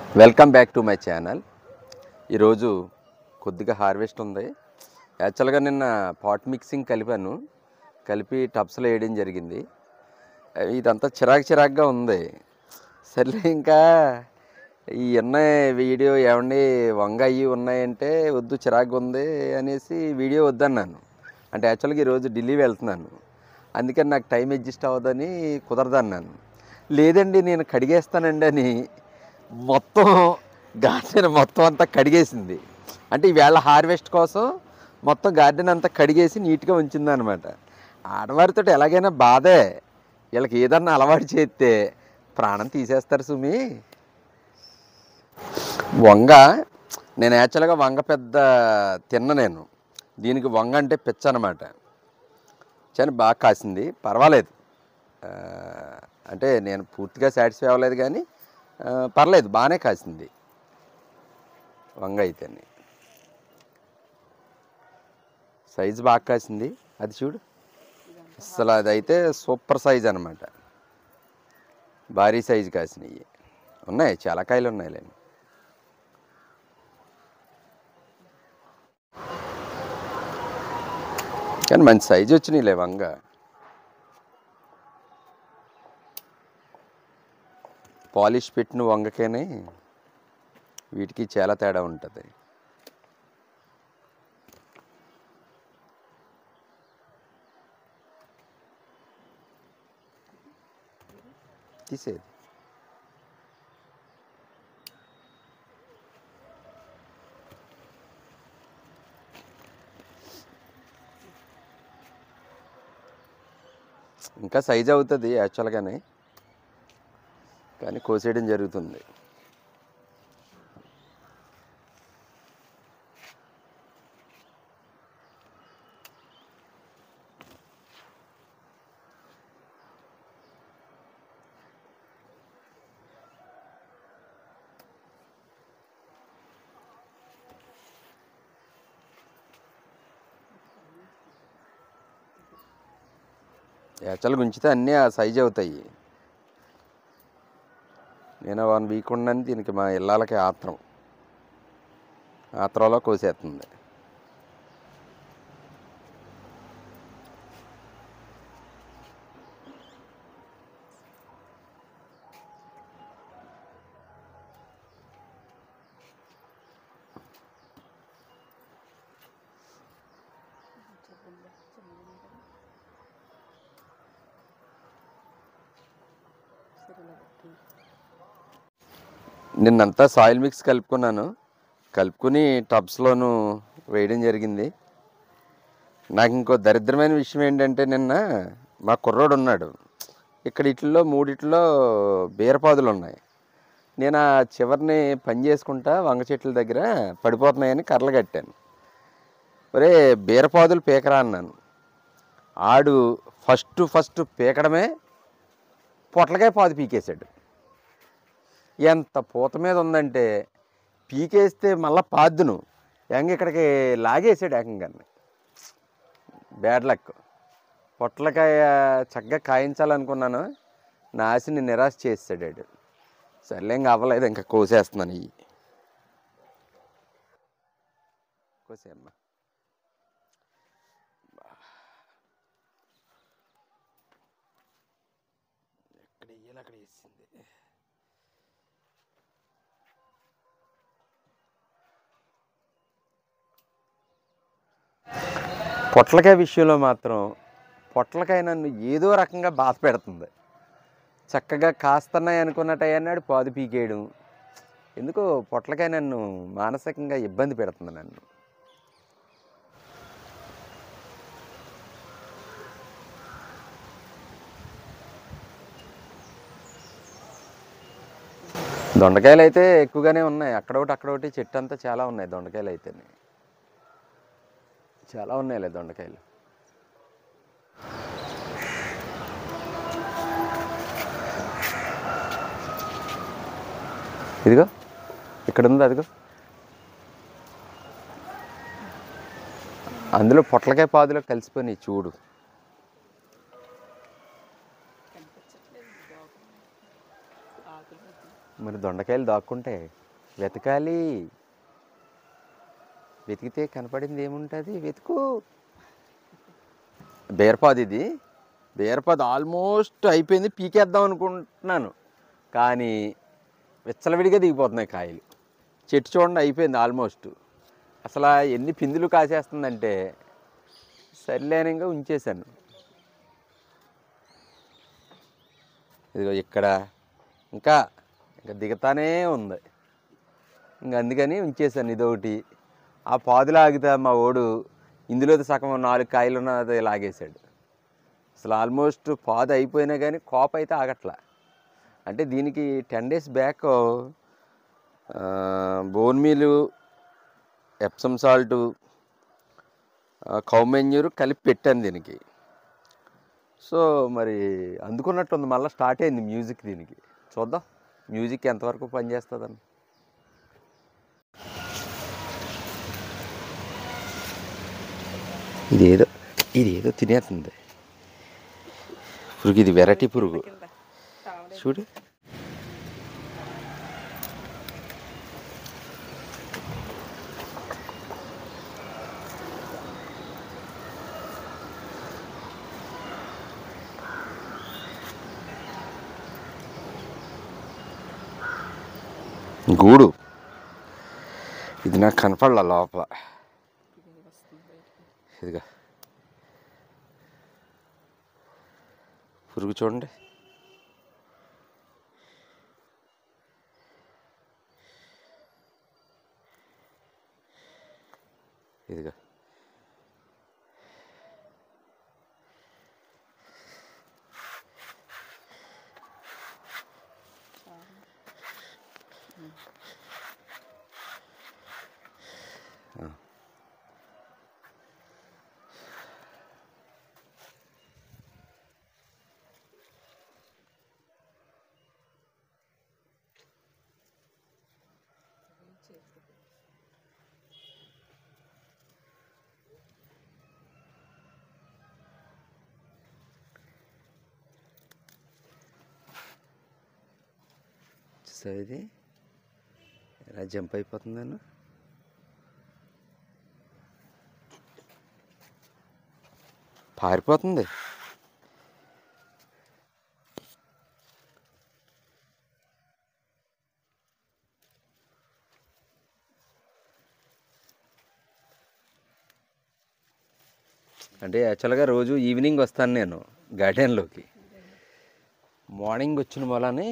Welcome back to my channel ఈరోజు కొద్దిగా harvest ఉంది యాక్చువల్గా నిన్న పాట్ మిక్సింగ్ కలిపాను కలిపి టబ్స్లో వేయడం జరిగింది అవి ఇదంతా చిరాకు చిరాకుగా ఉంది సర్లే ఇంకా ఈ ఉన్నాయి వీడియో ఏమండి వంగ అయ్యి ఉన్నాయంటే వద్దు చిరాకు ఉంది అనేసి వీడియో వద్దన్నాను అంటే యాక్చువల్గా ఈరోజు ఢిల్లీ వెళ్తున్నాను అందుకని నాకు టైం అడ్జస్ట్ అవ్వదని కుదరదన్నాను లేదండి నేను కడిగేస్తానండి అని మొత్తం గార్డెన్ మొత్తం అంతా కడిగేసింది అంటే ఈవేళ హార్వెస్ట్ కోసం మొత్తం గార్డెన్ అంతా కడిగేసి నీట్గా ఉంచింది అనమాట ఆడవారితో ఎలాగైనా బాధే వీళ్ళకి ఏదన్నా అలవాటు చేస్తే ప్రాణం తీసేస్తారు సుమి వంగ నేను యాక్చువల్గా వంగ పెద్ద తిన్న నేను దీనికి వంగ అంటే పిచ్చ అనమాట చాలా బాగా కాసింది పర్వాలేదు ఆ, అంటే నేను పూర్తిగా సాటిస్ఫై అవ్వలేదు కానీ ఆ, పర్లేదు బాగానే కాసింది వంగ అయితేనే సైజు బాగా కాసింది అది చూడు అసలు అదైతే సూపర్ సైజ్ అనమాట భారీ సైజు కాసినవి ఉన్నాయి చాలా కాయలు ఉన్నాయిలేండి కానీ మంచి సైజు వచ్చినాయిలే వంగ పాలిష్ పెట్టిన వంగకేనే వీటికి చాలా తేడా ఉంటుంది తీసేది ఇంకా సైజ్ అవుతుంది యాక్చువల్గానే కానీ కోసేయడం జరుగుతుంది యాక్చువల్గా ఉంచితే అన్నీ ఆ సైజ్ అవుతాయి నేను వన్ వీక్ ఉండని దీనికి మా ఇళ్ళకి ఆత్రం ఆత్రంలో కోసేస్తుంది నిన్నంతా సాయిల్ మిక్స్ కలుపుకున్నాను కలుపుకుని టబ్స్లోను వేయడం జరిగింది నాకు ఇంకో దరిద్రమైన విషయం ఏంటంటే నిన్న మా కుర్రోడు ఉన్నాడు ఇక్కడ ఇట్లో మూడిట్లో బీరపాదులు ఉన్నాయి నేను ఆ చివరిని పని చేసుకుంటా వంగ చెట్ల దగ్గర పడిపోతున్నాయని కర్రలు కట్టాను ఒరే బీరపాదులు పీకరా అన్నాను ఆడు ఫస్ట్ ఫస్ట్ పీకడమే పొట్లకాయ పాదు పీకేశాడు ఎంత పూత మీద ఉందంటే పీకేస్తే మళ్ళా పాద్దును ఎంగ ఇక్కడికి లాగేసాడు ఏకంగా బ్యాడ్ లక్ పొట్లకాయ చక్కగా కాయించాలనుకున్నాను నా ఆశని నిరాశ చేసాడు వాడు సర్లే ఇంకా అవ్వలేదు ఇంకా కోసేస్తున్నాను ఇవి కోసేమ్మా ఎక్కడ వేయాలి అక్కడ వేసింది పొట్లకాయ విషయంలో మాత్రం పొట్లకాయ నన్ను ఏదో రకంగా బాధ పెడుతుంది చక్కగా కాస్తున్నాయి అనుకున్న టైన్నాడు పాదు పీకేయడం ఎందుకో పొట్లకాయ నన్ను మానసికంగా ఇబ్బంది పెడుతుంది నన్ను దొండకాయలు అయితే ఎక్కువగానే ఉన్నాయి అక్కడొకటి అక్కడొకటి చెట్టు అంతా చాలా ఉన్నాయి దొండకాయలు అయితేనే చాలా ఉన్నాయిలే దొండకాయలు ఇదిగో ఇక్కడ ఉంది అదిగో అందులో పొట్లకాయ పాదులో కలిసిపోయినాయి చూడు మరి దొండకాయలు దాక్కుంటే వెతకాలి వెతికితే కనపడింది ఏముంటుంది వెతుకు బీరపాదు ఇది బీరపాదు ఆల్మోస్ట్ అయిపోయింది పీకేద్దాం అనుకుంటున్నాను కానీ విచ్చలవిడిగా దిగిపోతున్నాయి కాయలు చెట్టు చూడండి అయిపోయింది ఆల్మోస్ట్ అసలు ఎన్ని పిందులు కాసేస్తుందంటే సరిలేనంగా ఉంచేశాను ఇదిగో ఇక్కడ ఇంకా ఇంకా దిగుతానే ఉంది ఇంక అందుకని ఉంచేసాను ఇదొకటి ఆ పాదులు ఆగితే మా ఓడు ఇందులో సగం నాలుగు కాయలు ఉన్నది లాగేశాడు అసలు ఆల్మోస్ట్ పాదు అయిపోయినా కానీ కోప అయితే ఆగట్లా అంటే దీనికి ten days back bone meal Epsom salt cow manure కలిపి పెట్టాను దీనికి సో మరి అందుకున్నట్టుంది మళ్ళీ స్టార్ట్ అయింది మ్యూజిక్ దీనికి చూద్దాం మ్యూజిక్ ఎంతవరకు పనిచేస్తుందని ఇదేదో ఇదేదో తినేస్తుంది పురుగు ఇది వెరైటీ పురుగు చూడు గూడు ఇది నాకు కనపడలా లోపల ఇదిగా పురుగు చూడండి ఇదిగా చూసావా ఇది ఎలా జంప్ అయిపోతుందన్న పారిపోతుంది అంటే యాక్చువల్గా రోజు ఈవినింగ్ వస్తాను నేను గార్డెన్లోకి మార్నింగ్ వచ్చిన వలని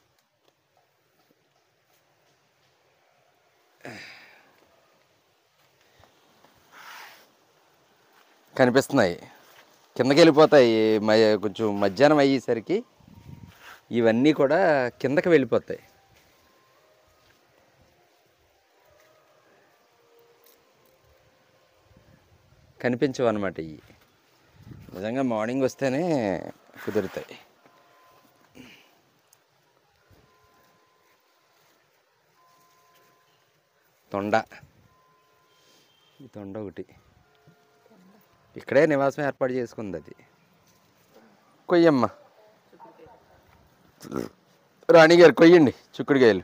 కనిపిస్తున్నాయి కిందకి వెళ్ళిపోతాయి మ- కొంచెం మధ్యాహ్నం అయ్యేసరికి ఇవన్నీ కూడా కిందకి వెళ్ళిపోతాయి కనిపించవు అనమాట ఇవి నిజంగా మార్నింగ్ వస్తేనే కుదురుతాయి తొండ ఈ తొండ ఒకటి ఇక్కడే నివాసం ఏర్పాటు చేసుకుంది అది కొయ్యమ్మ రాణి గారు కొయ్యండి చిక్కుడుకాయలు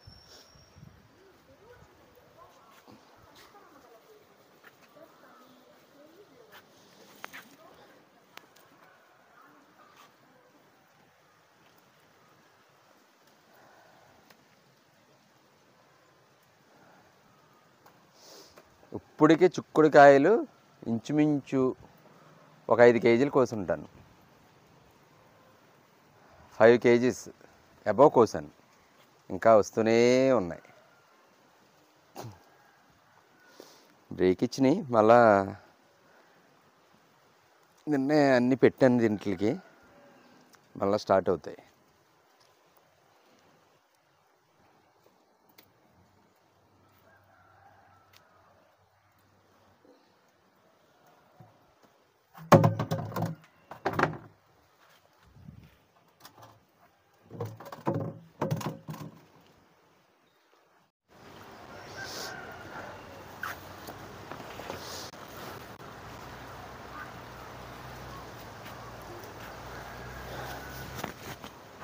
ఇప్పటికే చిక్కుడుకాయలు ఇంచుమించు ఒక ఐదు కేజీలు కోసుంటాను ఫైవ్ కేజీస్ అబవ్ కోసాను ఇంకా వస్తూనే ఉన్నాయి బ్రేక్ ఇచ్చినాయి మళ్ళా నిన్నే అన్నీ పెట్టాను దీంట్లోకి మళ్ళీ స్టార్ట్ అవుతాయి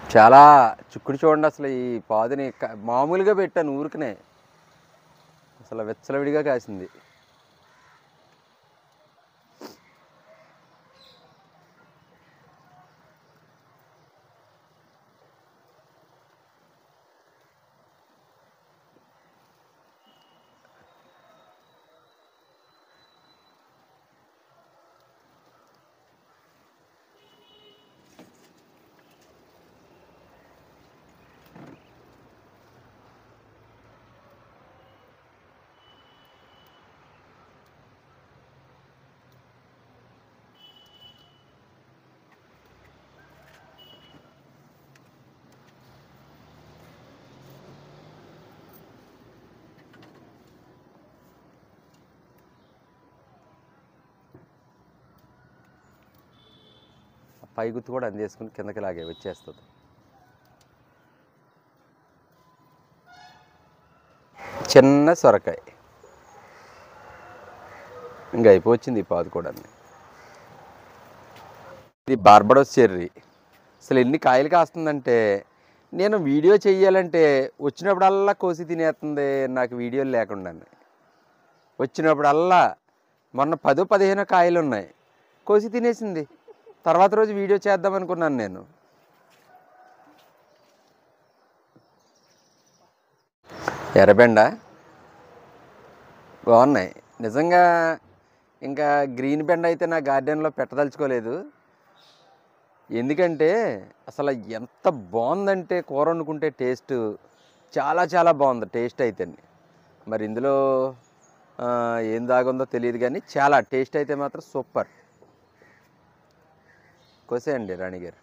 చాలా చిక్కుడు చూడండి అసలు ఈ పాదుని క- మామూలుగా పెట్టాను ఊరికనే అసలు వెచ్చలవిడిగా కాసింది ఆ పై గుత్తు కూడా అందేసుకుని కిందకి లాగే వచ్చేస్తుంది చిన్న సొరకాయ ఇంకా అయిపోవచ్చింది ఈ పాదు కూడా ఇది బార్బడోస్ చెర్రీ అసలు ఎన్ని కాయలు కాస్తుందంటే నేను వీడియో చెయ్యాలంటే వచ్చినప్పుడల్లా కోసి తినేస్తుంది నాకు వీడియోలు లేకుండా వచ్చినప్పుడల్లా మొన్న పదో పదిహేను కాయలు ఉన్నాయి కోసి తినేసింది తర్వాత రోజు వీడియో చేద్దాం అనుకున్నాను నేను ఎర్రబెండ బాగున్నాయి నిజంగా ఇంకా గ్రీన్ బెండ అయితే నా గార్డెన్లో పెట్టదలుచుకోలేదు ఎందుకంటే అసలు ఎంత బాగుందంటే కూర వండుకుంటే టేస్ట్ చాలా చాలా బాగుంది టేస్ట్ అయితే మరి ఇందులో ఆ, ఏం దాగుందో తెలియదు కానీ చాలా టేస్ట్ అయితే మాత్రం సూపర్ కోసేయండి రాణి గారు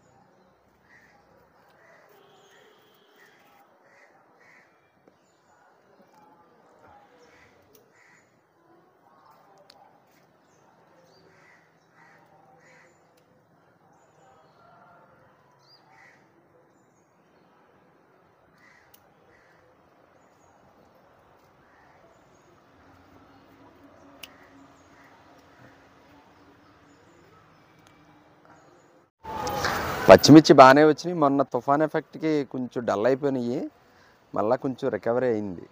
పచ్చిమిర్చి బాగానే వచ్చినాయి మొన్న తుఫాన్ ఎఫెక్ట్కి కొంచెం డల్ అయిపోయినాయి మళ్ళీ కొంచెం రికవరీ అయింది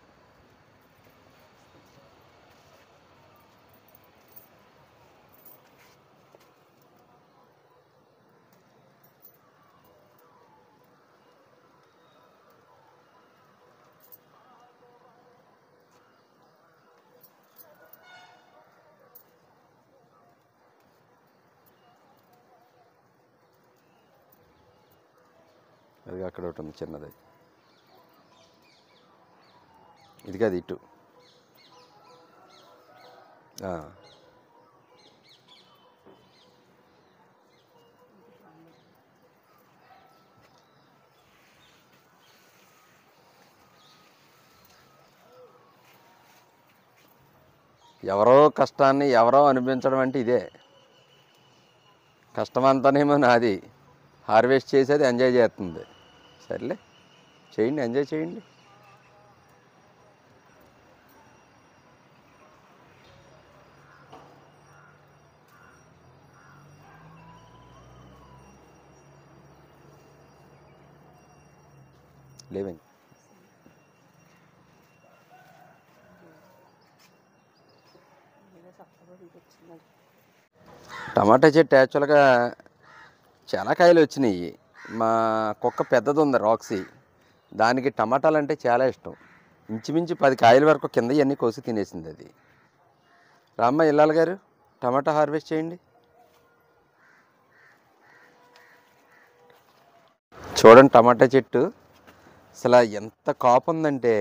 అది అక్కడ ఒకటి ఉంది చిన్నది ఇది కాదు ఇటు ఆ. ఎవరో కష్టాన్ని ఎవరో అనిపించడం అంటే ఇదే కష్టం అంతానేమో నాది హార్వెస్ట్ చేసేది ఎంజాయ్ చేస్తుంది సర్లే చేయండి ఎంజాయ్ చేయండి లివింగ్ టమాటా చెట్టు యాక్చువల్గా చాలా కాయలు వచ్చినాయి మా కుక్క పెద్దది ఉంది రాక్సీ దానికి టమాటాలు అంటే చాలా ఇష్టం ఇంచుమించు పది కాయల వరకు కింద ఇవన్నీ కోసి తినేసింది అది రామ్మ ఇల్లాల గారు టమాటా హార్వెస్ట్ చేయండి చూడండి టమాటా చెట్టు అసలు ఎంత కాపు ఉందంటే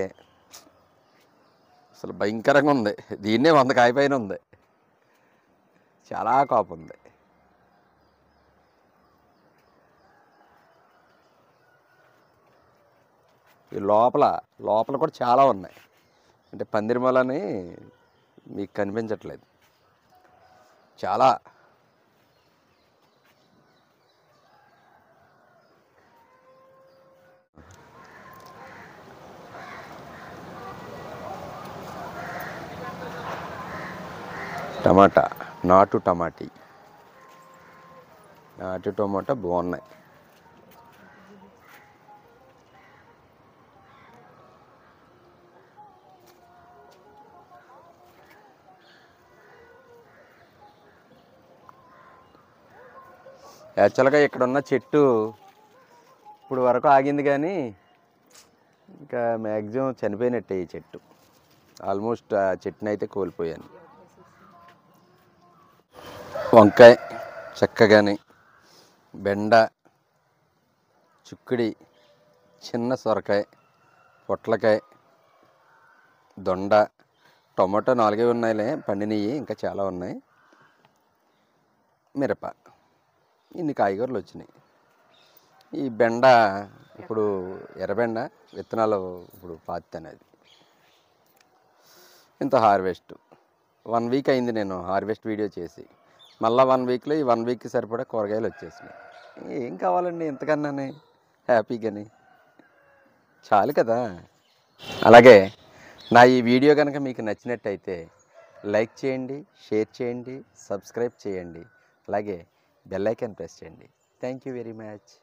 అసలు భయంకరంగా ఉంది దీన్నే వంద కాయ పైన ఉంది చాలా కాపు ఉంది ఈ లోపల లోపల కూడా చాలా ఉన్నాయి అంటే పందిరిమలని మీకు కనిపించట్లేదు చాలా టమాటా నాటు టమాటీ నాటు టమాటా బాగున్నాయి యాక్చువల్గా ఇక్కడ ఉన్న చెట్టు ఇప్పుడు వరకు ఆగింది కానీ ఇంకా మ్యాక్సిమం చనిపోయినట్టే ఈ చెట్టు ఆల్మోస్ట్ ఆ చెట్టుని అయితే కోల్పోయాను వంకాయ చక్కగాని బెండ చుక్కుడి చిన్న సొరకాయ పొట్లకాయ దొండ టొమాటో నాలుగే ఉన్నాయిలే పండినవి ఇంకా చాలా ఉన్నాయి మిరప ఇన్ని కాయగూరలు వచ్చినాయి ఈ బెండ ఇప్పుడు ఎర్రబెండ విత్తనాలు ఇప్పుడు పాతాను అది ఇంత హార్వెస్ట్ వన్ వీక్ అయింది నేను హార్వెస్ట్ వీడియో చేసి మళ్ళీ వన్ వీక్లో ఈ వన్ వీక్కి సరిపడా కూరగాయలు వచ్చేసినాయి ఏం కావాలండి ఇంతకన్నానే హ్యాపీగాని చాలు కదా అలాగే నా ఈ వీడియో కనుక మీకు నచ్చినట్టయితే లైక్ చేయండి షేర్ చేయండి సబ్స్క్రైబ్ చేయండి అలాగే బెల్ ఐకాన్ ప్రెస్ చేయండి థ్యాంక్ యూ వెరీ మచ్